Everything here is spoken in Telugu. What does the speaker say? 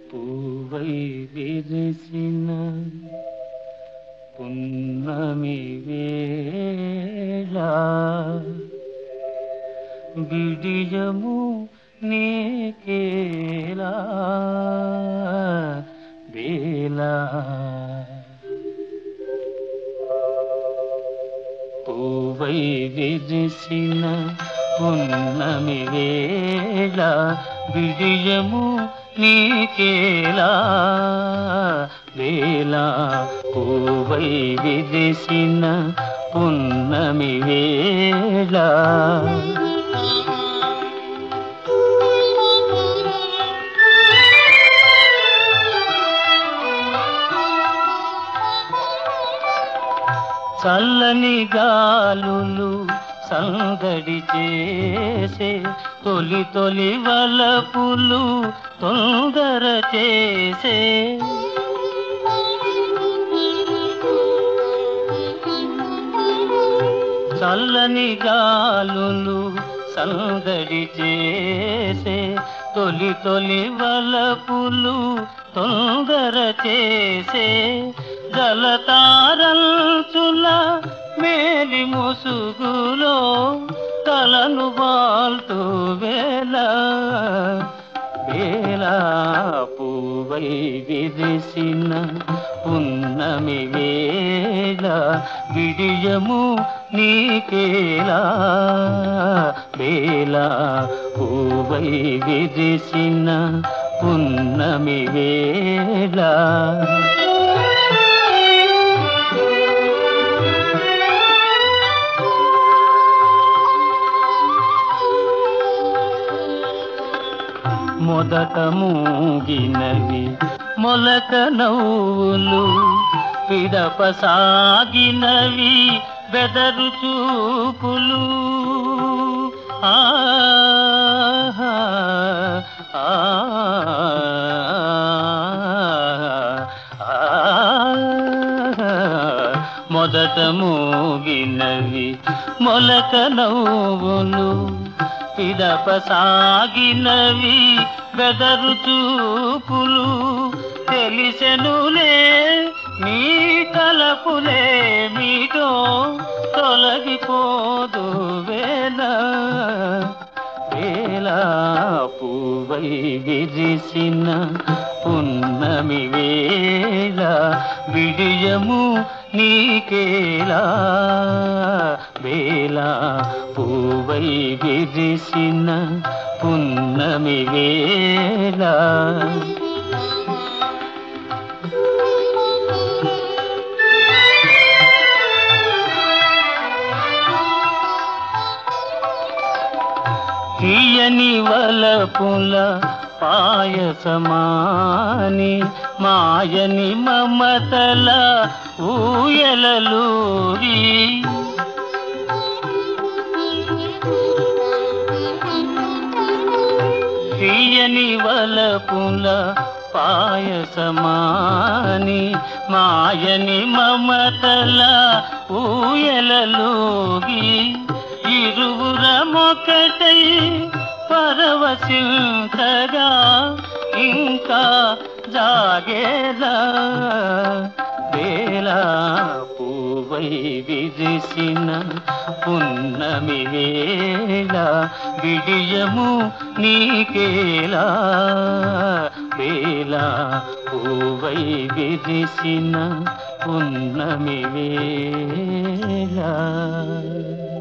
పూవై విరిసిన పున్నమి వేళ బిడియము నీకేలా వేలా పూవై విరిసిన పున్నమి వేళ బిడియము నీకేలా వేళ పూవై విరిసిన పున్నమి వేళ చల్లని గాలులు సందడి చేసే తొలి తొలి వలపులు తొందర చేసే చల్లని గాలులు సందడి చేసే తొలి తొలి వలపులు తొందర చేసే జలతారంచుల మేలి ముసుగులో తలను వాల్తూ వేల వేల పూవై విరిసిన పున్నమి వేళ విడియము నీకేలా వేళ పూవై విరిసిన పున్నమి వేళ మొదట మూగినవి మొలక నవ్వులు పిడప సాగినవి బెదరు చూపులు ఆహా, ఆహా. మొదట మూగినవి మొలక నవ్వులు పిదప సాగినవి బెదరు చూపులు తెలిసెనులే నీ తలపులే మీటో తొలగిపోదు వేళ వేళ పూవై విరిసిన పున్నమి వేళ విడియము నీకేలా వేళ పూవై విరిసిన పున్నమి వేళ తీయని వలపుల పాయసమాని మాయని మమతల ఊయలలూరి తీయని వలపుల పాయసమాని మాయని మమతల ఊయలలోగి ఇరువురమొకటై పరవశించగా ఇంకా జాగేలా వేళ పూవై విరిసిన పున్నమి వేళ విడియము నీకేలా వేళ పూవై విరిసిన పున్నమి వేళ